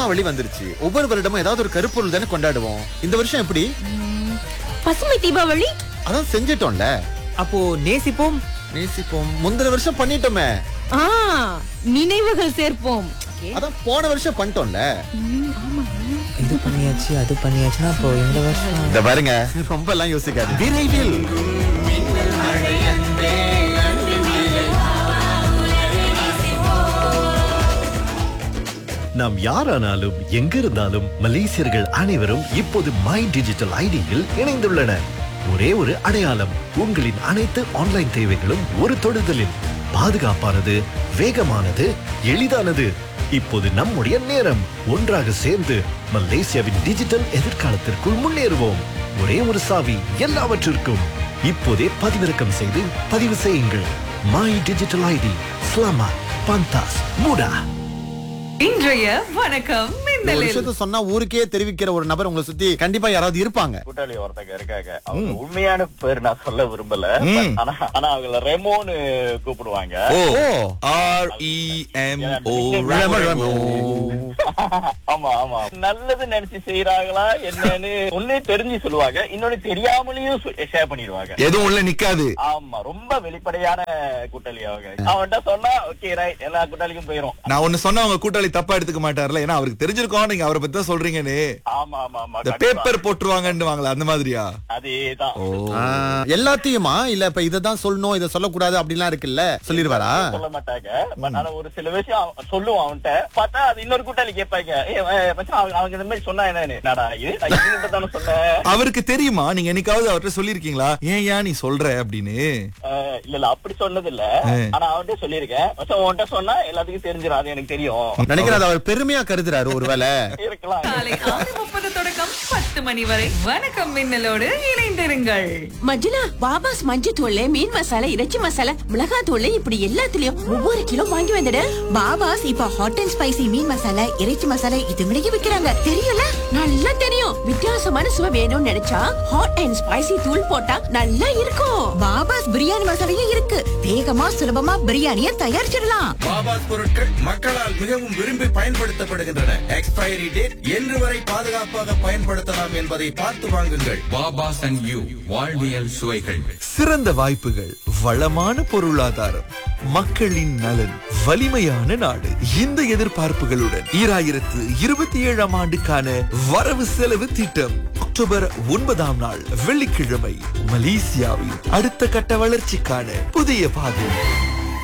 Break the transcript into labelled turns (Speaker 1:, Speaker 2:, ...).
Speaker 1: தீபாவளி வந்துருச்சு ஒவ்வொரு வருடமும் ஏதாவது ஒரு கருப்பொருள் தானே கொண்டாடுவோம் இந்த வருஷம் எப்படி
Speaker 2: பசுமை தீபாவளி
Speaker 1: அதான் செஞ்சிட்டோம்ல
Speaker 3: அப்போ நேசிப்போம்
Speaker 1: நேசிப்போம் முந்தின வருஷம் பண்ணிட்டோமே
Speaker 2: ஆ நினைவுகள் சேர்ப்போம்
Speaker 1: அதான் போன வருஷம் பண்ணிட்டோம்ல
Speaker 3: இது பண்ணியாச்சு அது பண்ணியாச்சுன்னா அப்போ இந்த வருஷம்
Speaker 1: இந்த பாருங்க ரொம்ப எல்லாம் யோசிக்காது விரைவில்
Speaker 4: நாம் யாரானாலும் எங்கிருந்தாலும் மலேசியர்கள் அனைவரும் இப்போது மை டிஜிட்டல் ஐடியில் இணைந்துள்ளனர் ஒரே ஒரு அடையாளம் உங்களின் அனைத்து ஆன்லைன் தேவைகளும் ஒரு தொடுதலில் பாதுகாப்பானது வேகமானது எளிதானது இப்போது நம்முடைய நேரம் ஒன்றாக சேர்ந்து மலேசியாவின் டிஜிட்டல் எதிர்காலத்திற்குள் முன்னேறுவோம் ஒரே ஒரு சாவி எல்லாவற்றிற்கும் இப்போதே பதிவிறக்கம் செய்து பதிவு செய்யுங்கள் மை டிஜிட்டல் ஐடி ஸ்லாமா பந்தாஸ் மூடா
Speaker 5: இன்றைய வணக்கம்
Speaker 1: ஒரு
Speaker 5: மின்னலில்
Speaker 1: விஷயத்த சொன்னா ஊருக்கே தெரிவிக்கிற ஒரு நபர் உங்களை சுத்தி கண்டிப்பா யாராவது இருப்பாங்க
Speaker 6: கூட்டாளி ஒருத்தங்க இருக்காங்க அவங்க உண்மையான பேர் நான் சொல்ல விரும்பல ஆனா ஆனா அவங்கள ரெமோன்னு கூப்பிடுவாங்க
Speaker 1: ஓ
Speaker 7: R E M O
Speaker 1: Remo, Remo.
Speaker 6: ஆமா ஆமா நல்லது நினைச்சு செய்யறாங்களா என்னன்னு ஒண்ணு தெரிஞ்சு சொல்லுவாங்க இன்னொன்னு தெரியாமலேயும் ஷேர் பண்ணிடுவாங்க
Speaker 7: எதுவும் உள்ள நிக்காது
Speaker 6: ஆமா ரொம்ப வெளிப்படையான கூட்டாளி அவங்க அவன்கிட்ட சொன்னா ஓகே ரைட் எல்லா கூட்டாளிக்கும் போயிரும்
Speaker 7: நான் ஒண்ணு சொன்னா உங்க கூட்டாளி தப்பா எடுத்துக்க மாட்டார்ல ஏன்னா அவருக்கு தெரிஞ்சிருக்கோம் நீங்க அவரை பத்தி தான் சொல்றீங்கன்னு
Speaker 6: ஆமா ஆமா ஆமா
Speaker 7: இந்த
Speaker 6: கண்டிப்பா.
Speaker 7: பேப்பர் போட்டுருவாங்கன்னு வாங்களா அந்த மாதிரியா
Speaker 6: அதேதான்
Speaker 1: ஆ, எல்லாத்தையுமா இல்ல இப்ப இததான் சொல்லணும் இத சொல்லக்கூடாது அப்படிலாம் இருக்குல்ல சொல்லிருவாரா
Speaker 6: சொல்ல மாட்டாங்க பட் ஆனா ஒரு சில விஷயம் அவன் சொல்லுவான் அவன்கிட்ட பார்த்தா அது இன்னொரு கூட்டாளி கேட்பாங்க ஏ மச்சான் அவங்க அவங்க இந்த மாதிரி சொன்னா என்னன்னு என்னடா இது நான் இவங்கிட்ட தானே சொன்னேன்
Speaker 7: அவருக்கு தெரியுமா நீங்க என்னைக்காவது அவர்கிட்ட சொல்லிருக்கீங்களா ஏன் ஏன் நீ சொல்ற அப்படின்னு
Speaker 6: அஹ் இல்ல இல்ல அப்படி சொன்னது இல்ல
Speaker 7: ஆ.
Speaker 6: ஆனா அவன்கிட்ட சொல்லியிருக்கேன் மச்சான் உன்கிட்ட சொன்னா எல்லாத்துக்கும் தெரிஞ்சிடும் அது எனக்கு தெரியும்
Speaker 1: நினைக்கிறேன் அது அவர் பெருமையா கருதுறாரு ஒருவேளை
Speaker 6: இருக்கலாம்
Speaker 5: காலை ஆறு முப்பது தொடக்கம் பத்து மணி வரை வணக்கம் மின்னலோடு இணைந்திருங்கள்
Speaker 2: மஞ்சுளா பாபாஸ் மஞ்சு தூள் மீன் மசாலா இறைச்சி மசாலா மிளகாய் தூள் இப்படி எல்லாத்துலயும் ஒவ்வொரு கிலோ வாங்கி வந்துடு பாபாஸ் இப்ப ஹாட் அண்ட் ஸ்பைசி மீன் மசாலா இறைச்சி மசாலா இது முடிக்க விக்கிறாங்க தெரியல நல்லா தெரியும் வித்தியாசமான சுவை வேணும்னு நினைச்சா ஹாட் அண்ட் ஸ்பைசி தூள் போட்டா நல்லா இருக்கும் பாபாஸ் பிரியாணி மசாலையும் இருக்கு வேகமா சுலபமா பிரியாணிய தயாரிச்சிடலாம்
Speaker 8: பாபாஸ் பொருட்கள் மக்களால் மிகவும் விரும்பி பயன்படுத்தப்படுகின்றன எக்ஸ்பைரி டேட் என்று வரை பாதுகாப்பாக பயன்படுத்தலாம் என்பதை பார்த்து வாங்குங்கள்
Speaker 9: பாபாஸ் அண்ட் யூ வாழ்வியல் சுவைகள்
Speaker 7: சிறந்த வாய்ப்புகள் வளமான பொருளாதாரம் மக்களின் நலன் வலிமையான நாடு இந்த எதிர்பார்ப்புகளுடன் ஈராயிரத்து இருபத்தி ஏழாம் ஆண்டுக்கான வரவு செலவு திட்டம் அக்டோபர் ஒன்பதாம் நாள் வெள்ளிக்கிழமை மலேசியாவின் அடுத்த கட்ட வளர்ச்சிக்கான புதிய பாதை